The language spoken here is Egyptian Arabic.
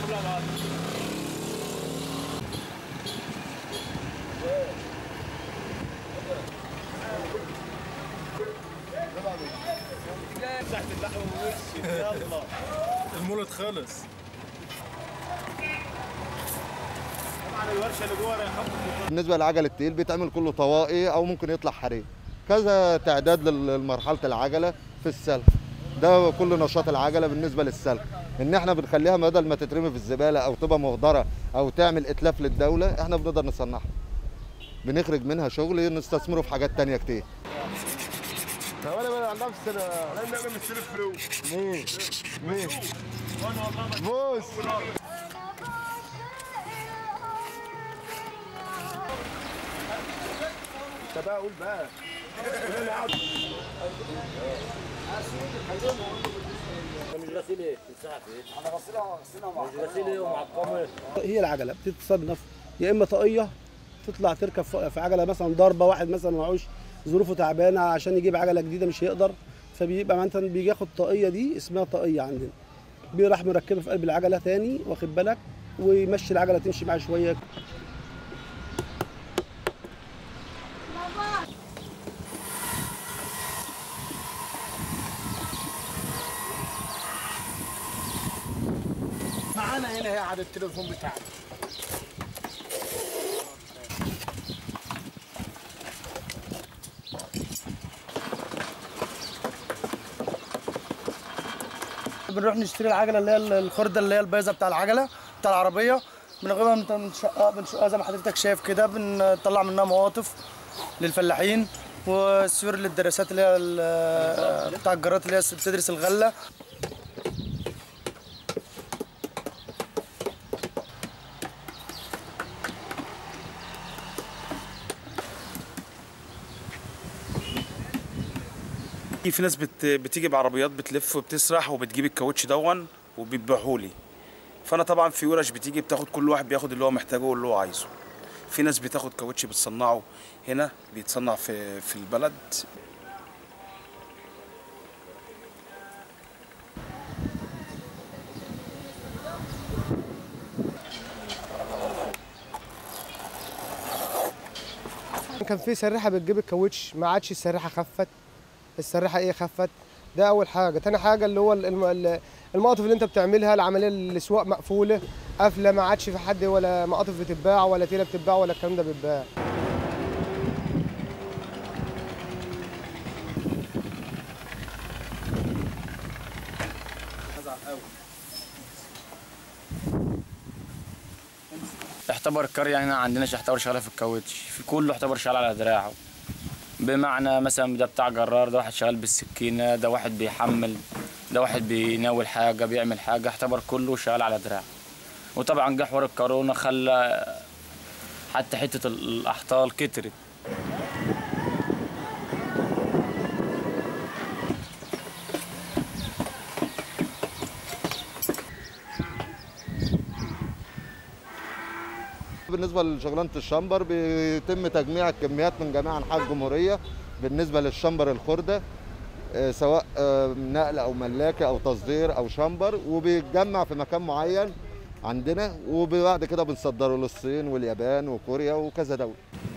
المولد خلص بالنسبه للعجل التقيل بيتعمل كله طوائي او ممكن يطلع حريق كذا تعداد لمرحله العجله في السلك ده كل نشاط العجله بالنسبه للسلك ان احنا بنخليها بدل ما تترمي في الزباله او تبقى مهدره او تعمل اتلاف للدوله احنا بنقدر نصنعها بنخرج منها شغل نستثمره في حاجات تانية كتير طب انا بقى عن نفسي انا انا انا مستلف فلوس مين مين بص انت بقى قول بقى قول انا قاعد مش غسيل ايه؟ تمسحها في ايه؟ انا غسيلها غسيلها مش غسيل ايه ومعقمه هي العجله بتتصنف يا اما طاقيه تطلع تركب في في عجله مثلا ضربه واحد مثلا معهوش ظروفه تعبانه عشان يجيب عجله جديده مش هيقدر فبيبقى مثلا بيجي ياخد طاقيه دي اسمها طاقيه عندنا بيروح مركبها في قلب العجله تاني واخد بالك ويمشي العجله تمشي معاه شويه معانا هنا هي على التليفون بتاعنا بنروح نشتري العجله اللي هي الخرده اللي هي البيضه بتاع العجله بتاع العربيه بناخدها بنشقها بنشقها زي ما حضرتك شايف كده بنطلع منها مواطف للفلاحين والسيور للدراسات اللي هي ال- بتاع الجرات اللي هي بتدرس الغله في ناس بت... بتيجي بعربيات بتلف وبتسرح وبتجيب الكاوتش دون وبيبيعوا لي فانا طبعا في ورش بتيجي بتاخد كل واحد بياخد اللي هو محتاجه واللي هو عايزه في ناس بتاخد كاوتش بتصنعه هنا بيتصنع في في البلد كان في سريحه بتجيب الكاوتش ما عادش السريحه خفت السريحه ايه خفت ده اول حاجه تاني حاجه اللي هو الم- ال- المقاطف اللي انت بتعملها العمليه الاسواق مقفوله قافله ما عادش في حد ولا مقاطف بتتباع ولا تيله بتتباع ولا الكلام ده بيتباع يعتبر القرية هنا عندناش يعتبر شغالة في الكاوتش في كله يعتبر شغال على دراعه بمعنى مثلا ده بتاع جرار ده واحد شغال بالسكينة ده واحد بيحمل ده واحد بيناول حاجة بيعمل حاجة يعتبر كله شغال على دراعه وطبعا جه حوار الكورونا خلى حتى حتة الأحطال كترت بالنسبه لشغلانه الشمبر بيتم تجميع الكميات من جميع انحاء الجمهوريه بالنسبه للشمبر الخرده آه، سواء آه، نقل او ملاكه او تصدير او شمبر وبيتجمع في مكان معين عندنا وبعد كده بنصدره للصين واليابان وكوريا وكذا دوله